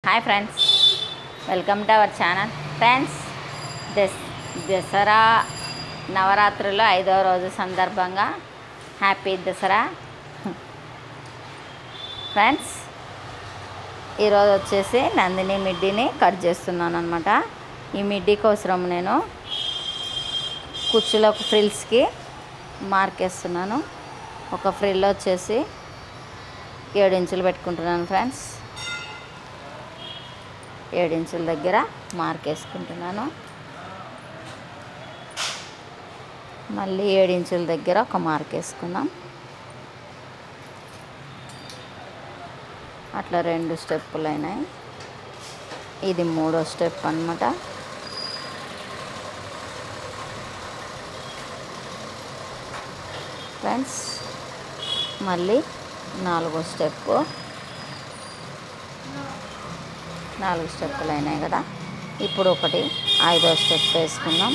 Hi friends welcome to our channel friends దస్ దసరా నవరాత్రులు ఐదవ రోజు సందర్భంగా హ్యాపీ దసరా ఫ్రెండ్స్ ఈరోజు వచ్చేసి నందిని మిడ్డీని కట్ చేస్తున్నాను అనమాట ఈ మిడ్డీ కోసం నేను కుచ్చులకు ఫ్రిల్స్కి మార్కేస్తున్నాను ఒక ఫ్రిల్ వచ్చేసి ఏడు ఇంచులు పెట్టుకుంటున్నాను ఫ్రెండ్స్ ఏడించుల దగ్గర మార్క్ వేసుకుంటున్నాను మళ్ళీ ఏడించుల దగ్గర ఒక మార్క్ వేసుకుందాం అట్లా రెండు స్టెప్పులు అయినాయి ఇది మూడో స్టెప్ అనమాట ఫ్రెండ్స్ మళ్ళీ నాలుగో స్టెప్ నాలుగు స్టెప్పులు అయినాయి కదా ఇప్పుడు ఒకటి ఐదో స్టెప్ వేసుకుందాం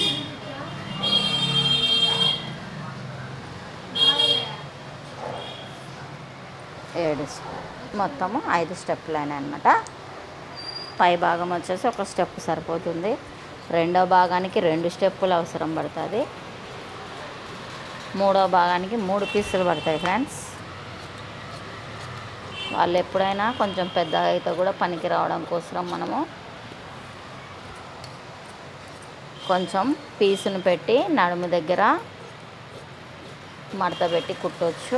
ఏడు స్టెప్ మొత్తము ఐదు స్టెప్పులు అయినాయి అనమాట పై భాగం వచ్చేసి ఒక స్టెప్ సరిపోతుంది రెండో భాగానికి రెండు స్టెప్పులు అవసరం పడుతుంది మూడో భాగానికి మూడు పీసులు పడతాయి ఫ్రెండ్స్ వాళ్ళు ఎప్పుడైనా కొంచెం పెద్దగా అయితే కూడా పనికి రావడం కోసం మనము కొంచెం పీసును పెట్టి నడుము దగ్గర మడత పెట్టి కుట్టవచ్చు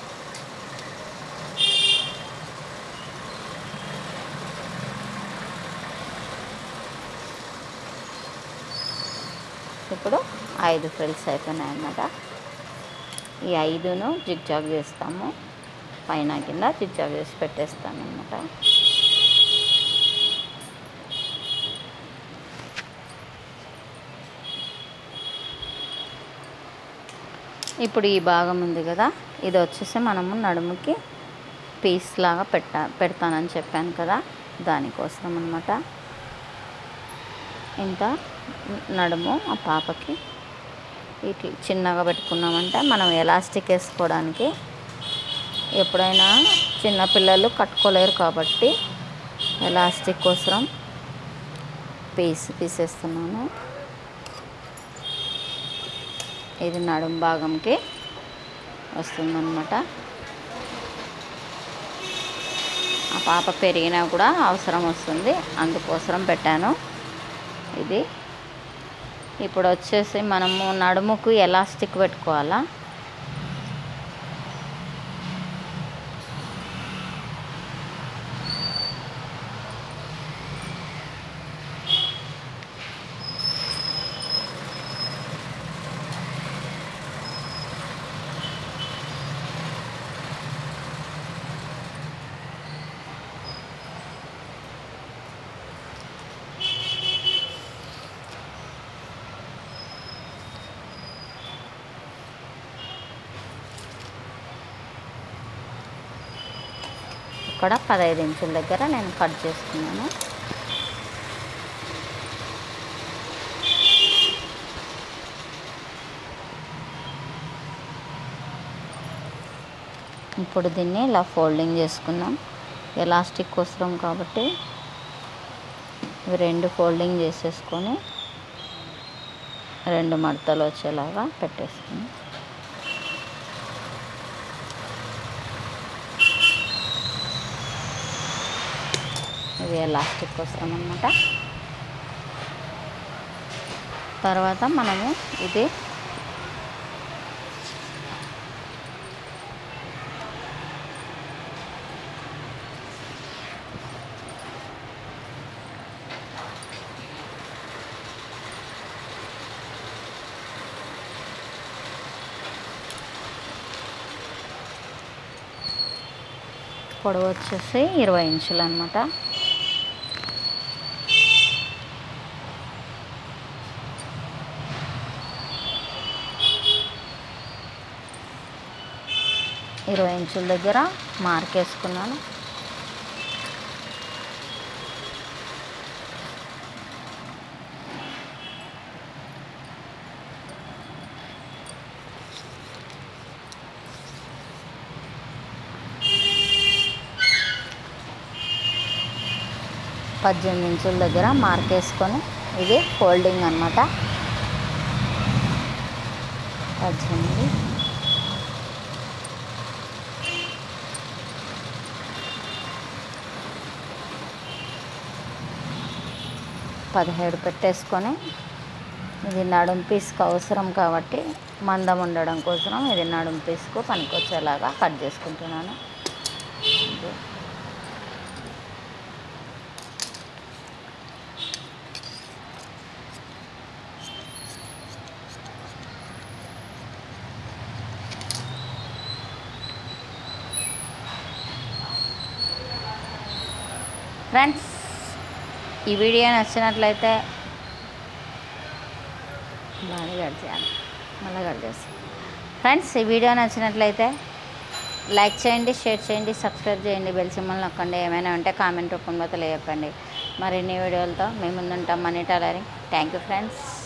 ఇప్పుడు ఐదు ఫ్రిల్స్ అయిపోయినాయి అన్నమాట ఈ ఐదును జిగ్జాగ్ చేస్తాము పైన కింద జిగ్జాగ్ చేసి పెట్టేస్తాను అనమాట ఇప్పుడు ఈ భాగం ఉంది కదా ఇది వచ్చేసి మనము నడుముకి పీస్ లాగా పెట్టా పెడతానని చెప్పాను కదా దానికోసం అనమాట ఇంకా నడుము ఆ పాపకి ఇట్లా చిన్నగా పెట్టుకున్నామంటే మనం ఎలాస్టిక్ వేసుకోవడానికి ఎప్పుడైనా చిన్నపిల్లలు కట్టుకోలేరు కాబట్టి ఎలాస్టిక్ కోసం పీస్ తీసేస్తున్నాను ఇది నడుం భాగంకి వస్తుందన్నమాట ఆ పాప పెరిగినా కూడా అవసరం వస్తుంది అందుకోసం పెట్టాను ఇది ఇప్పుడు వచ్చేసి మనము నడుముకు ఎలాస్టిక్ పెట్టుకోవాలా ఇక్కడ పదహైదు ఇంచుల దగ్గర నేను కట్ చేసుకున్నాను ఇప్పుడు దీన్ని ఇలా ఫోల్డింగ్ చేసుకున్నాం ఎలాస్టిక్ కోసం కాబట్టి ఇవి రెండు ఫోల్డింగ్ చేసేసుకొని రెండు మడతలు వచ్చేలాగా పెట్టేసుకున్నాం ఇది ఎలాస్టిక్ కోసం అనమాట తర్వాత మనము ఇది పొడవు వచ్చేసి ఇరవై ఇంచులు అనమాట ఇరవై ఇంచుల దగ్గర మార్క్ వేసుకున్నాను పద్దెనిమిది ఇంచుల దగ్గర మార్క్ వేసుకొని ఇది ఫోల్డింగ్ అనమాట పద్దెనిమిది పదిహేడు పెట్టేసుకొని ఇది నడుం పీస్కి అవసరం కాబట్టి మందం ఉండడం కోసం ఇది నడుం పీస్కు పనికొచ్చేలాగా కట్ చేసుకుంటున్నాను ఇది. ఫ్రెండ్స్ ఈ వీడియో నచ్చినట్లయితే బాగా కట్ చేయాలి మళ్ళీ కట్ చేస్తాను ఫ్రెండ్స్ ఈ వీడియో నచ్చినట్లయితే లైక్ చేయండి షేర్ చేయండి సబ్స్క్రైబ్ చేయండి బెల్ సింబల్ నొక్కండి ఏమైనా ఉంటే కామెంట్ రూపంలో తెలియజెప్పండి మరిన్ని వీడియోలతో మేము ముందుంటాం Mani tailoring thank you friends